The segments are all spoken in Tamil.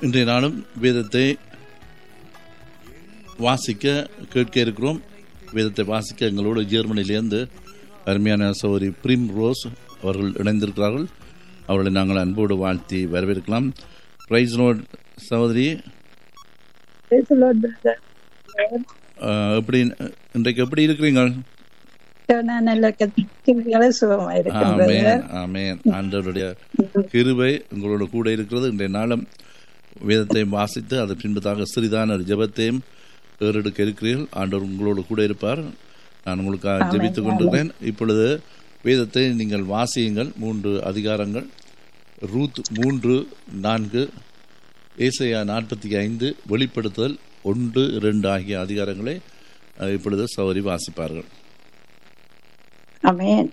இன்றைய நாளும் வேதத்தை வாசிக்க கேட்க இருக்கிறோம் வேதத்தை வாசிக்க எங்களோடு ஜெர்மனியிலிருந்து அருமையான சௌரி பிரிம் ரோஸ் அவர்கள் இணைந்திருக்கிறார்கள் அவர்களை நாங்கள் அன்போடு வாழ்த்தி வரவேற்கலாம் பிரைஸ் நோட் சகோதரி Praise the Lord, brother. அஹ், எப்படி இன்றைக்கு எப்படி இருக்கிறீங்க நான் நல்ல கத்திரிகளை சுகமா இருக்கேன் brother. ஆமேன் ஆமேன் ஆண்டவருடைய கிருபை உங்களோட கூட இருக்கிறது இன்றைய நாளும் வேதத்தை வாசித்து அது பின்பதாக சிறிதான ஒரு ஜெபத்தையும் ஏறெடுக்க இருக்கிறீர்கள் ஆண்டவர் உங்களோடு கூட இருப்பார் நான் உங்களுக்காக ஜெபித்துக் கொண்டிருக்கிறேன் இப்பொழுது வேதத்தை நீங்கள் வாசியுங்கள் மூன்று அதிகாரங்கள் ரூத் மூன்று நான்கு ஏசையா நாற்பத்தி ஐந்து வெளிப்படுத்துதல் ஒன்று இரண்டு ஆகிய அதிகாரங்களை அஹ், இப்பொழுது சௌரி வாசிப்பார்கள் ஆமென்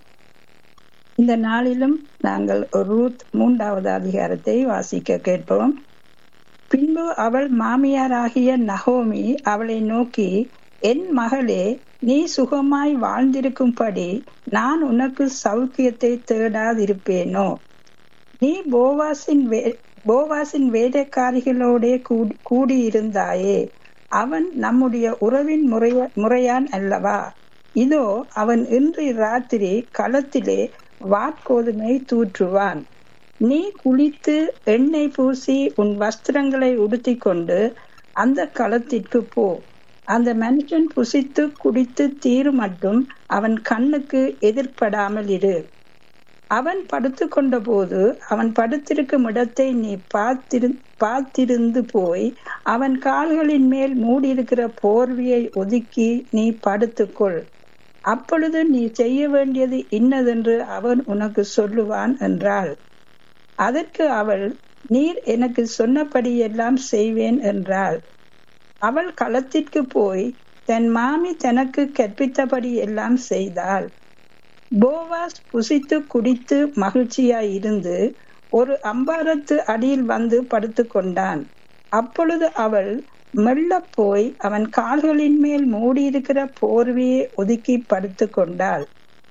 இந்த நாளிலும் நாங்கள் ரூத் மூன்றாவது அதிகாரத்தை வாசிக்க கேட்போம் பின்பு அவள் மாமியாராகிய நகோமி அவளை நோக்கி என் மகளே நீ சுகமாய் வாழ்ந்திருக்கும்படி நான் உனக்கு சௌக்கியத்தை தேடாதிருப்பேனோ நீ போவாசின் வே போவாசின் வேலைக்காரிகளோடே கூடி- கூடியிருந்தாயே அவன் நம்முடைய உறவின் முறைய முறையான் அல்லவா இதோ அவன் இன்று ராத்திரி களத்திலே வாட்கோதுமை தூற்றுவான் நீ குளித்து எண்ணெய் பூசி உன் வஸ்திரங்களை உடுத்திக் கொண்டு அந்த களத்திற்கு போ அந்த மனுஷன் புசித்து குடித்து தீரு மட்டும் அவன் கண்ணுக்கு எதிர்ப்படாமல் இரு அவன் படுத்துக்கொண்ட போது அவன் படுத்திருக்கும் இடத்தை நீ பார்த்திரு பார்த்திருந்து போய் அவன் கால்களின் மேல் மூடியிருக்கிற போர்வையை ஒதுக்கி நீ படுத்துக்கொள் அப்பொழுது நீ செய்ய வேண்டியது இன்னதென்று அவன் உனக்கு சொல்லுவான் என்றாள் அதற்கு அவள் நீர் எனக்கு சொன்னபடியெல்லாம் செய்வேன் என்றாள் அவள் களத்திற்கு போய் தன் மாமி தனக்கு கற்பித்தபடி எல்லாம் செய்தாள் போவாஸ் புசித்து குடித்து மகிழ்ச்சியாய் இருந்து ஒரு அம்பாரத்து அடியில் வந்து படுத்துக் கொண்டான் அப்பொழுது அவள் மெல்ல போய் அவன் கால்களின் மேல் மூடியிருக்கிற போர்வையை ஒதுக்கி படுத்துக் கொண்டாள்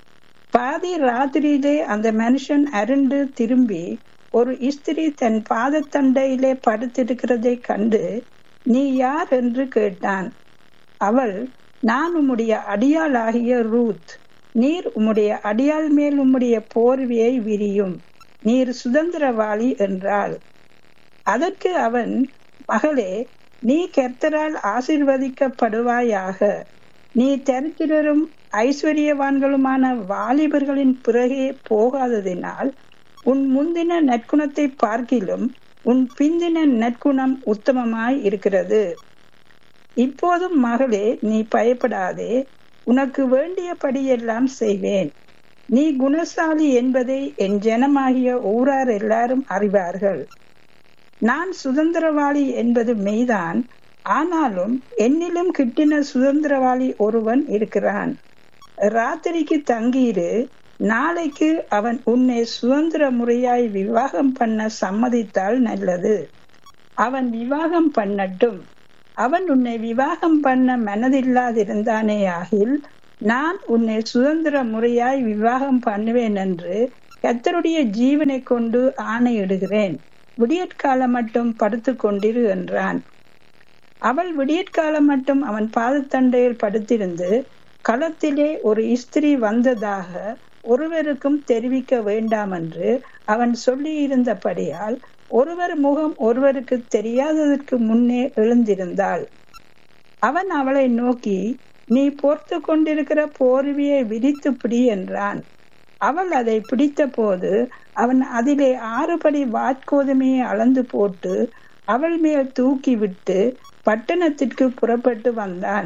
பாதி ராத்திரியிலே அந்த மனுஷன் அருண்டு திரும்பி ஒரு இஸ்திரி தன் பாதத்தண்டையிலே படுத்திருக்கிறதை கண்டு நீ யார் என்று கேட்டான் அவள் நான் உம்முடைய அடியாளாகிய ரூத் நீர் உம்முடைய அடியாள் மேல் உம்முடைய போர்வையை விரியும் நீர் சுதந்திரவாளி என்றாள் அதற்கு அவன் மகளே நீ கர்த்தரால் ஆசிர்வதிக்கப்படுவாயாக நீ தரித்திரரும் ஐஸ்வர்யவான்களுமான வாலிபர்களின் பிறகே போகாததினால் உன் முந்தின நற்குணத்தை பார்க்கிலும் உன் பிந்தின நற்குணம் உத்தமமாய் இருக்கிறது இப்போதும் மகளே நீ பயப்படாதே உனக்கு வேண்டியபடியெல்லாம் செய்வேன் நீ குணசாலி என்பதை என் ஜனமாகிய ஊரார் எல்லாரும் அறிவார்கள் நான் சுதந்திரவாளி என்பது மெய்தான் ஆனாலும் என்னிலும் கிட்டின சுதந்திரவாளி ஒருவன் இருக்கிறான் ராத்திரிக்கு தங்கியிரு நாளைக்கு அவன் உன்னை சுதந்திர முறையாய் விவாகம் பண்ண சம்மதித்தால் நல்லது அவன் விவாகம் பண்ணட்டும் அவன் உன்னை விவாகம் பண்ண மனதில்லாதிருந்தானே ஆகில் நான் உன்னை சுதந்திர முறையாய் விவாகம் பண்ணுவேன் என்று கர்த்தருடைய ஜீவனை கொண்டு ஆணையிடுகிறேன் விடியற்காலம் மட்டும் படுத்துக் கொண்டிரு என்றான் அவள் விடியற்காலம் மட்டும் அவன் பாதத்தண்டையில் படுத்திருந்து களத்திலே ஒரு இஸ்திரி வந்ததாக ஒருவருக்கும் தெரிவிக்க வேண்டாம் என்று அவன் சொல்லியிருந்தபடியால் ஒருவர் முகம் ஒருவருக்கு தெரியாததற்கு முன்னே எழுந்திருந்தாள் அவன் அவளை நோக்கி நீ பொறுத்து கொண்டிருக்கிற போர்வையை விரித்து பிடி என்றான் அவள் அதை பிடித்த போது அவன் அதிலே ஆறுபடி வாட்கோதுமையை அளந்து போட்டு அவள் மேல் தூக்கி விட்டு பட்டணத்திற்கு புறப்பட்டு வந்தான்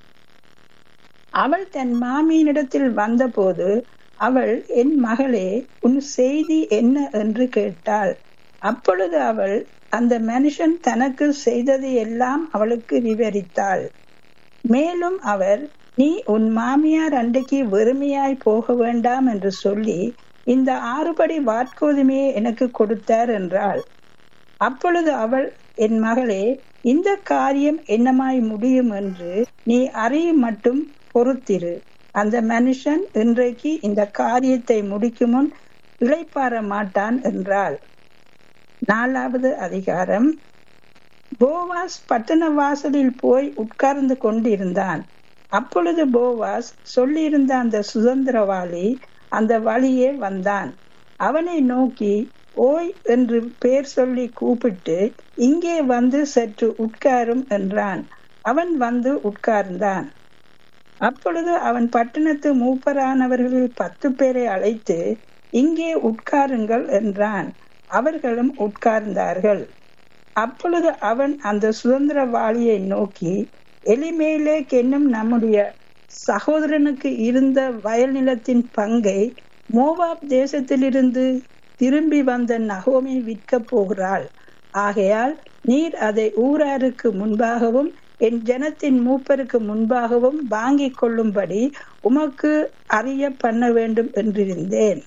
அவள் தன் மாமியினிடத்தில் வந்தபோது அவள் என் மகளே உன் செய்தி என்ன என்று கேட்டாள் அப்பொழுது அவள் அந்த மனுஷன் தனக்கு செய்தது எல்லாம் அவளுக்கு விவரித்தாள் மேலும் அவர் நீ உன் மாமியார் அன்றைக்கு வெறுமையாய் போக வேண்டாம் என்று சொல்லி இந்த ஆறுபடி வாட்கோதுமையை எனக்கு கொடுத்தார் என்றாள் அப்பொழுது அவள் என் மகளே இந்த காரியம் என்னமாய் முடியும் என்று நீ அறியும் மட்டும் பொறுத்திரு அந்த மனுஷன் இன்றைக்கு இந்த காரியத்தை முடிக்கும் முன் இளைப்பாற மாட்டான் என்றாள் நாலாவது அதிகாரம் போவாஸ் பட்டண வாசலில் போய் உட்கார்ந்து கொண்டிருந்தான் அப்பொழுது போவாஸ் சொல்லியிருந்த அந்த சுதந்திரவாளி அந்த வழியே வந்தான் அவனை நோக்கி ஓய் என்று பேர் சொல்லி கூப்பிட்டு இங்கே வந்து சற்று உட்காரும் என்றான் அவன் வந்து உட்கார்ந்தான் அப்பொழுது அவன் பட்டணத்து மூப்பரானவர்களில் பத்து பேரை அழைத்து இங்கே உட்காருங்கள் என்றான் அவர்களும் உட்கார்ந்தார்கள் அப்பொழுது அவன் அந்த சுதந்திரவாளியை நோக்கி எலிமேலேக் என்னும் நம்முடைய சகோதரனுக்கு இருந்த வயல் நிலத்தின் பங்கை மோவாப் தேசத்திலிருந்து திரும்பி வந்த நகோமி விற்கப் போகிறாள் ஆகையால் நீர் அதை ஊராருக்கு முன்பாகவும் என் ஜனத்தின் மூப்பருக்கு முன்பாகவும் வாங்கிக் கொள்ளும்படி உமக்கு அறிய பண்ண வேண்டும் என்றிருந்தேன்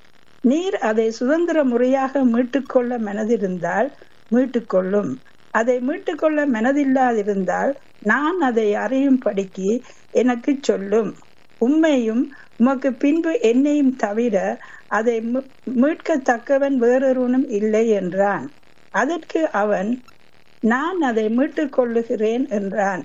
நீர் அதை சுதந்திர முறையாக மீட்டுக்கொள்ள மனதிருந்தால் மீட்டுக்கொள்ளும் அதை மீட்டுக்கொள்ள மனதில்லாதிருந்தால் நான் அதை அறியும்படிக்கு எனக்கு சொல்லும் உண்மையும் உமக்கு பின்பு என்னையும் தவிர அதை மீட்கத்தக்கவன் வேறொருவனும் இல்லை என்றான் அதற்கு அவன் நான் அதை மீட்டுக் கொள்ளுகிறேன் என்றான்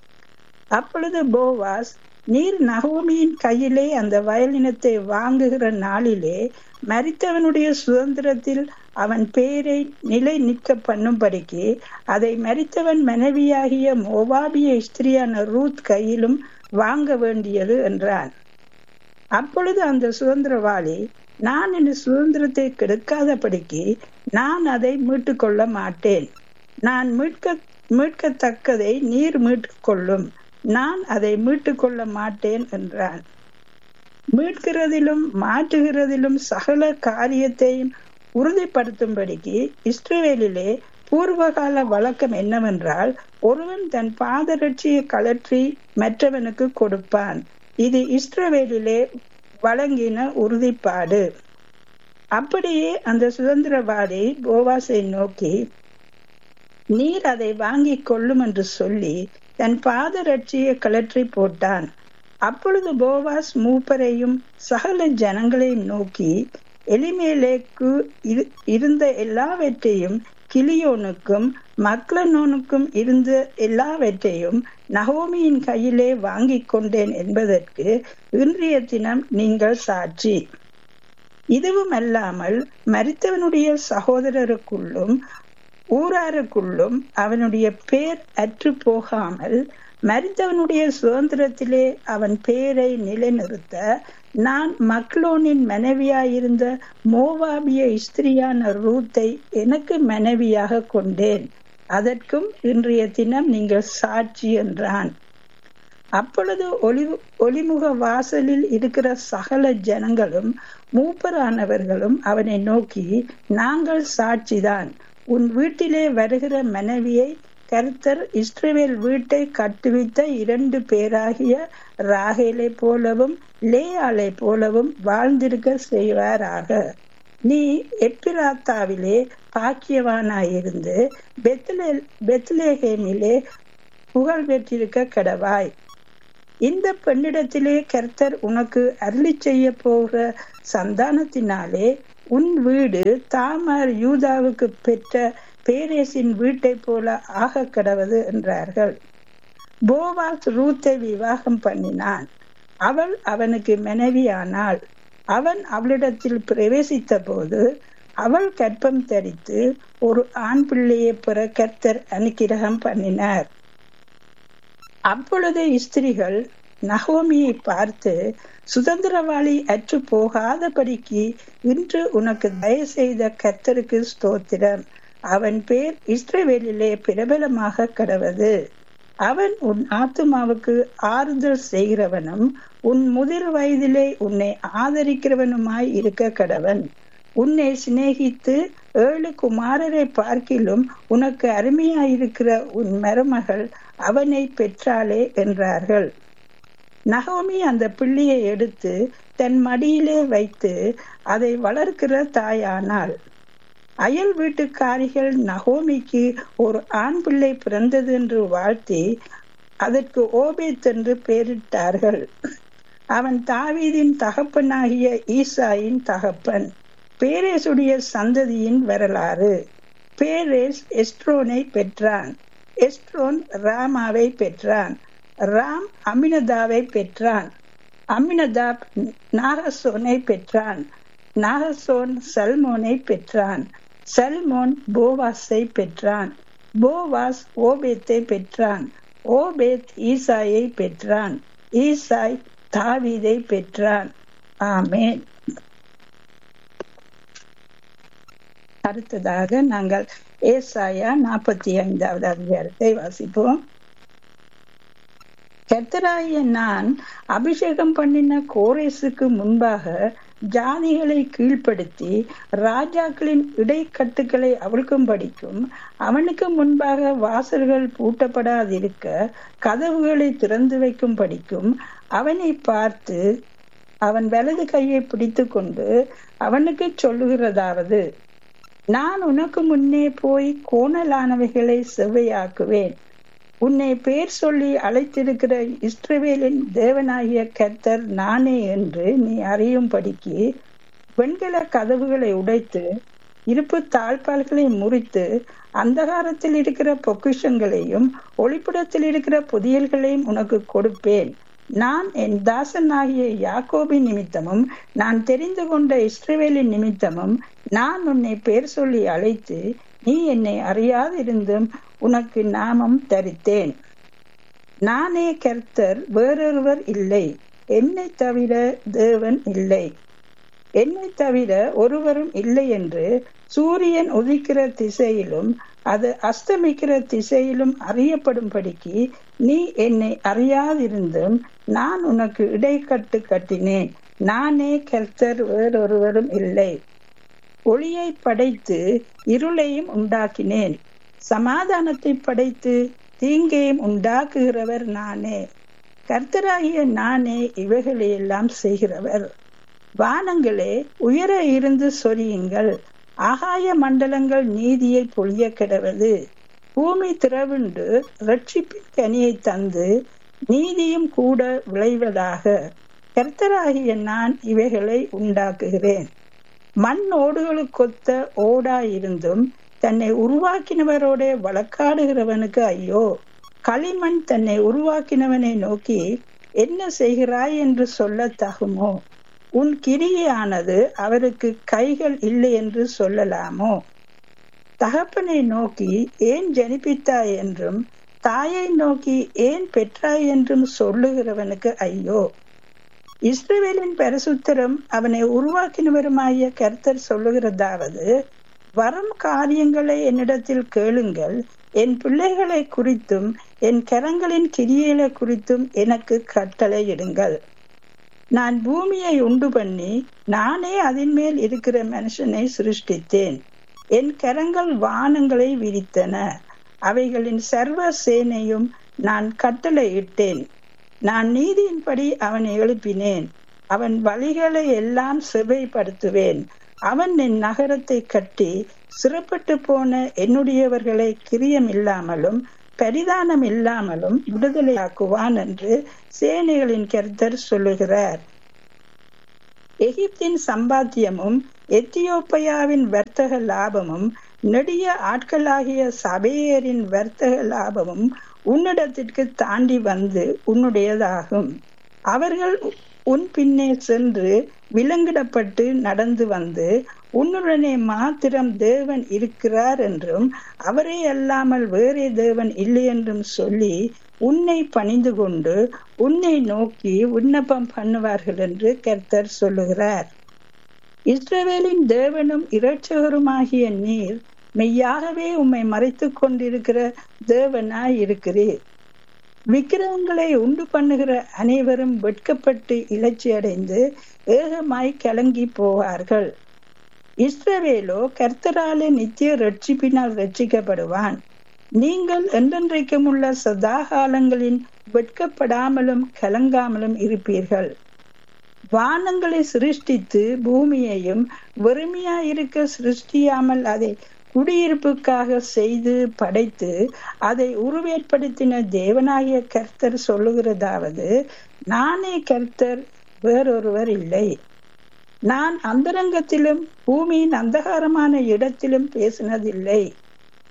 அப்பொழுது போவாஸ் நீர் நகோமியின் கையிலே அந்த வயலினத்தை வாங்குகிற நாளிலே மரித்தவனுடைய சுதந்திரத்தில் அவன் பேரை நிலை நிற்க பண்ணும்படிக்கு அதை மரித்தவன் மனைவியாகிய மோவாபிய ஸ்திரியான ரூத் கையிலும் வாங்க வேண்டியது என்றான் அப்பொழுது அந்த சுதந்திரவாளி நான் என் சுதந்திரத்தை கெடுக்காதபடிக்கு நான் அதை மீட்டுக் கொள்ள மாட்டேன் நான் மீட்க மீட்கத்தக்கதை நீர் மீட்டுக் கொள்ளும் நான் அதை மீட்டுக் கொள்ள மாட்டேன் என்றான் மீட்கிறதிலும் மாற்றுகிறதிலும் சகல காரியத்தையும் உறுதிப்படுத்தும்படிக்கு இஸ்ரேலிலே பூர்வகால வழக்கம் என்னவென்றால் ஒருவன் தன் பாதரட்சியை கலற்றி மற்றவனுக்கு கொடுப்பான் இது இஸ்ரவேலிலே வழங்கின உறுதிப்பாடு அப்படியே அந்த சுதந்திரவாதி போவாசை நோக்கி நீர் அதை வாங்கிக் கொள்ளும் என்று சொல்லி தன் பாதரட்சியை கலற்றி போட்டான் அப்பொழுது போவாஸ் மூப்பரையும் சகல ஜனங்களையும் நோக்கி எலிமேலேக்கு இருந்த எல்லாவற்றையும் கிளியோனுக்கும் மக்லனோனுக்கும் இருந்த எல்லாவற்றையும் நகோமியின் கையிலே வாங்கிக் கொண்டேன் என்பதற்கு இன்றைய தினம் நீங்கள் சாட்சி இதுவும் அல்லாமல் மரித்தவனுடைய சகோதரருக்குள்ளும் ஊராருக்குள்ளும் அவனுடைய பேர் அற்று போகாமல் மரித்தவனுடைய சுதந்திரத்திலே அவன் பேரை நிலைநிறுத்த நான் மக்லோனின் மனைவியாயிருந்த மோவாபிய ஸ்திரியான ரூத்தை எனக்கு மனைவியாக கொண்டேன் அதற்கும் இன்றைய தினம் நீங்கள் சாட்சி என்றான் அப்பொழுது ஒளி ஒளிமுக வாசலில் இருக்கிற சகல ஜனங்களும் மூப்பரானவர்களும் அவனை நோக்கி நாங்கள் சாட்சிதான் உன் வீட்டிலே வருகிற மனைவியை கர்த்தர் இஸ்ரவேல் வீட்டை கட்டுவித்த இரண்டு பேராகிய ராகேலை போலவும் லேயாலை போலவும் வாழ்ந்திருக்க செய்வாராக நீ எப்பிராத்தாவிலே பாக்கியவானாயிருந்து பெத்லே பெத்லேஹேமிலே புகழ் பெற்றிருக்க கடவாய் இந்த பெண்ணிடத்திலே கர்த்தர் உனக்கு அருளி செய்ய போகிற சந்தானத்தினாலே உன் வீடு தாமார் யூதாவுக்கு பெற்ற பேரேசின் வீட்டை போல ஆக கடவது என்றார்கள் போவாஸ் ரூத்தை விவாகம் பண்ணினான் அவள் அவனுக்கு மனைவியானாள் அவன் அவளிடத்தில் பிரவேசித்த போது அவள் கற்பம் தரித்து ஒரு ஆண் பிள்ளையை பெற கர்த்தர் அனுக்கிரகம் பண்ணினார் அப்பொழுது ஸ்திரிகள் நகோமியை பார்த்து சுதந்திரவாளி அற்று போகாதபடிக்கு இன்று உனக்கு தயவு செய்த கர்த்தருக்கு ஸ்தோத்திரம் அவன் பேர் இஸ்ரவேலிலே பிரபலமாக கடவது அவன் உன் ஆத்துமாவுக்கு ஆறுதல் செய்கிறவனும் உன் முதிர் வயதிலே உன்னை ஆதரிக்கிறவனுமாய் இருக்க கடவன் உன்னை சிநேகித்து ஏழு குமாரரை பார்க்கிலும் உனக்கு அருமையாயிருக்கிற உன் மருமகள் அவனை பெற்றாளே என்றார்கள் நகோமி அந்த பிள்ளையை எடுத்து தன் மடியிலே வைத்து அதை வளர்க்கிற தாயானாள் அயல் வீட்டுக்காரிகள் நகோமிக்கு ஒரு ஆண் பிள்ளை பிறந்தது என்று வாழ்த்தி அதற்கு ஓபேத் என்று பெயரிட்டார்கள் அவன் தாவீதின் தகப்பனாகிய ஈசாயின் தகப்பன் பேரேசுடைய சந்ததியின் வரலாறு பேரேஸ் எஸ்ட்ரோனை பெற்றான் எஸ்ட்ரோன் ராமாவை பெற்றான் ராம் அமினதாவை பெற்றான் அமினதாப் நாகசோனை பெற்றான் நாகசோன் சல்மோனை பெற்றான் சல்மோன் போவாஸை பெற்றான் போவாஸ் ஓபேத்தை பெற்றான் ஓபேத் ஈசாயை பெற்றான் ஈசாய் தாவீதை பெற்றான் ஆமேன் அடுத்ததாக நாங்கள் ஏசாயா நாற்பத்தி ஐந்தாவது அதிகாரத்தை வாசிப்போம் கர்த்தராகிய நான் அபிஷேகம் பண்ணின கோரேசுக்கு முன்பாக ஜாதிகளை கீழ்ப்படுத்தி ராஜாக்களின் இடைக்கட்டுகளை அவிழ்க்கும்படிக்கும் அவனுக்கு முன்பாக வாசல்கள் பூட்டப்படாதிருக்க கதவுகளை திறந்து வைக்கும்படிக்கும் அவனை பார்த்து அவன் வலது கையை பிடித்து கொண்டு அவனுக்கு சொல்லுகிறதாவது நான் உனக்கு முன்னே போய் கோணலானவைகளை செவ்வையாக்குவேன் உன்னை பேர் சொல்லி அழைத்திருக்கிற இஸ்ரவேலின் தேவனாகிய கர்த்தர் நானே என்று நீ அறியும்படிக்கு வெண்கல கதவுகளை உடைத்து இருப்பு தாழ்பால்களை முறித்து அந்தகாரத்தில் இருக்கிற பொக்கிஷங்களையும் ஒளிப்புடத்தில் இருக்கிற புதியல்களையும் உனக்கு கொடுப்பேன் நான் என் தாசனாகிய யாக்கோபின் நிமித்தமும் நான் தெரிந்து கொண்ட இஸ்ரவேலின் நிமித்தமும் நான் உன்னை பேர் சொல்லி அழைத்து நீ என்னை அறியாதிருந்தும் உனக்கு நாமம் தரித்தேன் நானே கர்த்தர் வேறொருவர் இல்லை என்னை தவிர தேவன் இல்லை என்னை தவிர ஒருவரும் இல்லை என்று சூரியன் உதிக்கிற திசையிலும் அது அஸ்தமிக்கிற திசையிலும் அறியப்படும்படிக்கு நீ என்னை அறியாதிருந்தும் நான் உனக்கு இடைக்கட்டு கட்டினேன் நானே கர்த்தர் வேறொருவரும் இல்லை ஒளியை படைத்து இருளையும் உண்டாக்கினேன் சமாதானத்தை படைத்து தீங்கையும் உண்டாக்குகிறவர் நானே கர்த்தராகிய நானே இவைகளையெல்லாம் செய்கிறவர் வானங்களே உயர இருந்து சொரியுங்கள் ஆகாய மண்டலங்கள் நீதியை பொழிய கிடவது பூமி திறவுண்டு ரட்சிப்பின் கனியை தந்து நீதியும் கூட விளைவதாக கர்த்தராகிய நான் இவைகளை உண்டாக்குகிறேன் மண் ஓடுகளுக்கொத்த ஓடாயிருந்தும் தன்னை உருவாக்கினவரோட வழக்காடுகிறவனுக்கு ஐயோ களிமண் தன்னை உருவாக்கினவனை நோக்கி என்ன செய்கிறாய் என்று சொல்ல தகுமோ உன் கிரியானது அவருக்கு கைகள் இல்லை என்று சொல்லலாமோ தகப்பனை நோக்கி ஏன் ஜனிப்பித்தாய் என்றும் தாயை நோக்கி ஏன் பெற்றாய் என்றும் சொல்லுகிறவனுக்கு ஐயோ இஸ்ரவேலின் பரிசுத்தரும் அவனை உருவாக்கினவருமாய கர்த்தர் சொல்லுகிறதாவது வரும் காரியங்களை என்னிடத்தில் கேளுங்கள் என் பிள்ளைகளை குறித்தும் என் கரங்களின் கிரியைகளை குறித்தும் எனக்கு கட்டளையிடுங்கள் நான் பூமியை உண்டு பண்ணி நானே அதன் மேல் இருக்கிற மனுஷனை சிருஷ்டித்தேன் என் கரங்கள் வானங்களை விரித்தன அவைகளின் சர்வ சேனையும் நான் கட்டளையிட்டேன் நான் நீதியின்படி அவனை எழுப்பினேன் அவன் வழிகளை எல்லாம் செவைப்படுத்துவேன் அவன் என் நகரத்தை கட்டி சிறப்பட்டு போன என்னுடையவர்களை கிரியம் இல்லாமலும் பரிதானம் இல்லாமலும் விடுதலையாக்குவான் என்று சேனைகளின் கருத்தர் சொல்லுகிறார் எகிப்தின் சம்பாத்தியமும் எத்தியோப்பியாவின் வர்த்தக லாபமும் நெடிய ஆட்களாகிய சபையரின் வர்த்தக லாபமும் உன்னிடத்திற்கு தாண்டி வந்து உன்னுடையதாகும் அவர்கள் உன் பின்னே சென்று விலங்கிடப்பட்டு நடந்து வந்து உன்னுடனே மாத்திரம் தேவன் இருக்கிறார் என்றும் அவரே அல்லாமல் வேறே தேவன் இல்லை என்றும் சொல்லி உன்னை பணிந்து கொண்டு உன்னை நோக்கி விண்ணப்பம் பண்ணுவார்கள் என்று கர்த்தர் சொல்லுகிறார் இஸ்ரவேலின் தேவனும் இரட்சகருமாகிய நீர் மெய்யாகவே உம்மை மறைத்துக் கொண்டிருக்கிற தேவனாய் இருக்கிறீர் விக்கிரகங்களை உண்டு பண்ணுகிற அனைவரும் வெட்கப்பட்டு இலச்சி அடைந்து ஏகமாய் கலங்கி போவார்கள் இஸ்ரவேலோ கர்த்தராலே நித்திய ரட்சிப்பினால் ரட்சிக்கப்படுவான் நீங்கள் என்றென்றைக்கும் உள்ள சதாகாலங்களின் வெட்கப்படாமலும் கலங்காமலும் இருப்பீர்கள் வானங்களை சிருஷ்டித்து பூமியையும் வெறுமையாயிருக்க சிருஷ்டியாமல் அதை குடியிருப்புக்காக செய்து படைத்து அதை உருவேற்படுத்தின தேவனாகிய கர்த்தர் சொல்லுகிறதாவது நானே கர்த்தர் வேறொருவர் இல்லை நான் அந்தரங்கத்திலும் பூமியின் அந்தகாரமான இடத்திலும் பேசினதில்லை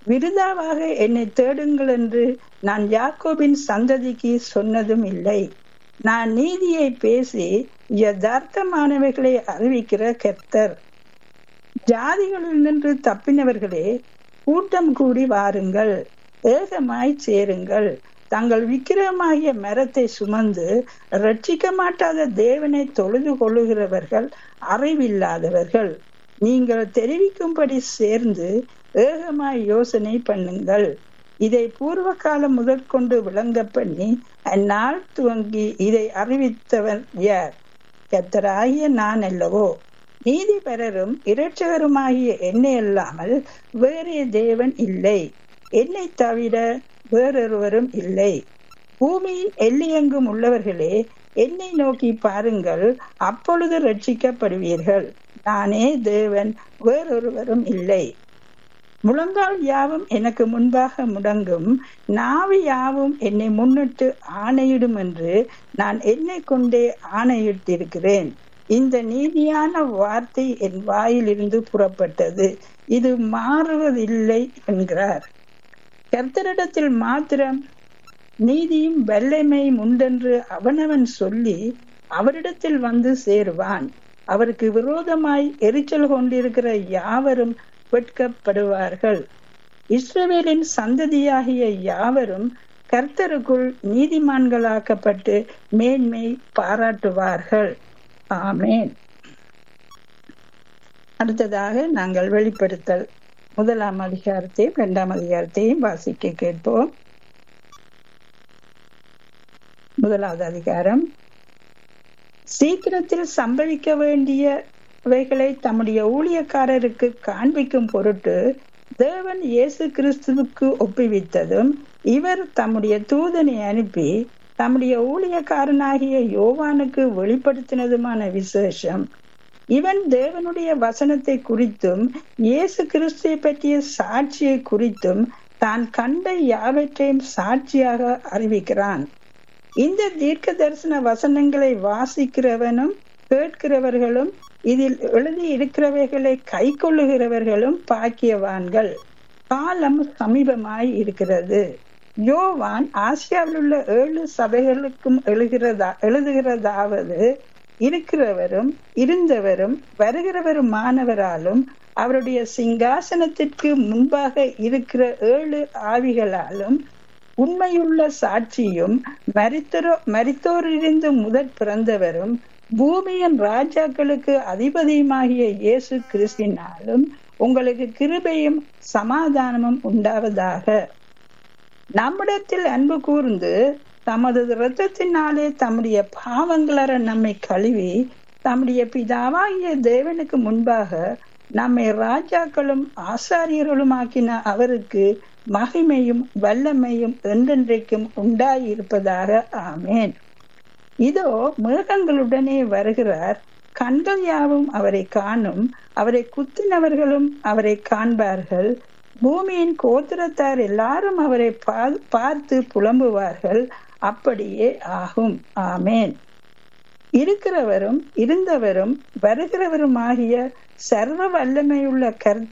விருதாவாக என்னை தேடுங்கள் என்று நான் யாக்கோபின் சந்ததிக்கு சொன்னதும் இல்லை நான் நீதியை பேசி யதார்த்தமானவைகளை அறிவிக்கிற கர்த்தர் ஜாதிகளில் நின்று தப்பினவர்களே கூட்டம் கூடி வாருங்கள் ஏகமாய் சேருங்கள் தங்கள் விக்கிரமாகிய மரத்தை சுமந்து ரட்சிக்க மாட்டாத தேவனை தொழுது கொள்ளுகிறவர்கள் அறிவில்லாதவர்கள் நீங்கள் தெரிவிக்கும்படி சேர்ந்து ஏகமாய் யோசனை பண்ணுங்கள் இதை பூர்வ காலம் முதற்கொண்டு விளங்க பண்ணி அந்நாள் துவங்கி இதை அறிவித்தவன் யார் கத்தராகிய நான் அல்லவோ நீதிபரரும் இரட்சகருமாகிய என்னை அல்லாமல் வேறே தேவன் இல்லை என்னை தவிர வேறொருவரும் இல்லை பூமியின் எல்லையெங்கும் உள்ளவர்களே என்னை நோக்கி பாருங்கள் அப்பொழுது ரட்சிக்கப்படுவீர்கள் நானே தேவன் வேறொருவரும் இல்லை முழங்கால் யாவும் எனக்கு முன்பாக முடங்கும் நாவு யாவும் என்னை முன்னிட்டு ஆணையிடும் என்று நான் என்னை கொண்டே ஆணையிட்டிருக்கிறேன் இந்த நீதியான வார்த்தை என் வாயிலிருந்து புறப்பட்டது இது மாறுவதில்லை என்கிறார் கர்த்தரிடத்தில் மாத்திரம் நீதியும் வல்லமையும் உண்டென்று அவனவன் சொல்லி அவரிடத்தில் வந்து சேருவான் அவருக்கு விரோதமாய் எரிச்சல் கொண்டிருக்கிற யாவரும் வெட்கப்படுவார்கள் இஸ்ரவேலின் சந்ததியாகிய யாவரும் கர்த்தருக்குள் நீதிமான்களாக்கப்பட்டு மேன்மை பாராட்டுவார்கள் ஆமேன் அடுத்ததாக நாங்கள் வெளிப்படுத்தல் முதலாம் அதிகாரத்தையும் இரண்டாம் அதிகாரத்தையும் வாசிக்க கேட்போம் முதலாவது அதிகாரம் சீக்கிரத்தில் சம்பவிக்க வேண்டியவைகளை தம்முடைய ஊழியக்காரருக்கு காண்பிக்கும் பொருட்டு தேவன் இயேசு கிறிஸ்துவுக்கு ஒப்புவித்ததும் இவர் தம்முடைய தூதனை அனுப்பி தம்முடைய ஊழியக்காரனாகிய யோவானுக்கு வெளிப்படுத்தினதுமான விசேஷம் இவன் தேவனுடைய வசனத்தை குறித்தும் இயேசு கிறிஸ்துவை பற்றிய சாட்சியை குறித்தும் தான் கண்ட யாவற்றையும் சாட்சியாக அறிவிக்கிறான் இந்த தீர்க்க தரிசன வசனங்களை வாசிக்கிறவனும் கேட்கிறவர்களும் இதில் எழுதி இருக்கிறவைகளை கை கொள்ளுகிறவர்களும் பாக்கியவான்கள் காலம் சமீபமாய் இருக்கிறது யோவான் ஆசியாவில் உள்ள ஏழு சபைகளுக்கும் எழுகிறதா எழுதுகிறதாவது இருக்கிறவரும் இருந்தவரும் வருகிறவருமானவராலும் அவருடைய சிங்காசனத்திற்கு முன்பாக இருக்கிற ஏழு ஆவிகளாலும் உண்மையுள்ள சாட்சியும் மரித்தரோ மரித்தோரிலிருந்து முதற் பிறந்தவரும் பூமியின் ராஜாக்களுக்கு அதிபதியுமாகிய இயேசு கிறிஸ்தினாலும் உங்களுக்கு கிருபையும் சமாதானமும் உண்டாவதாக நம்மிடத்தில் அன்பு கூர்ந்து தமது இரத்தத்தினாலே தம்முடைய பாவங்களற நம்மை கழுவி தம்முடைய பிதாவாகிய தேவனுக்கு முன்பாக நம்மை ராஜாக்களும் ஆசாரியர்களுமாக்கின அவருக்கு மகிமையும் வல்லமையும் என்றென்றைக்கும் உண்டாயிருப்பதாக ஆமேன் இதோ மேகங்களுடனே வருகிறார் கண்கள் யாவும் அவரை காணும் அவரை குத்தினவர்களும் அவரை காண்பார்கள் பூமியின் கோத்திரத்தார் எல்லாரும் அவரை பார்த்து புலம்புவார்கள் அப்படியே ஆகும் ஆமேன் இருக்கிறவரும் இருந்தவரும் வருகிறவருமாகிய சர்வ வல்லமையுள்ள கர்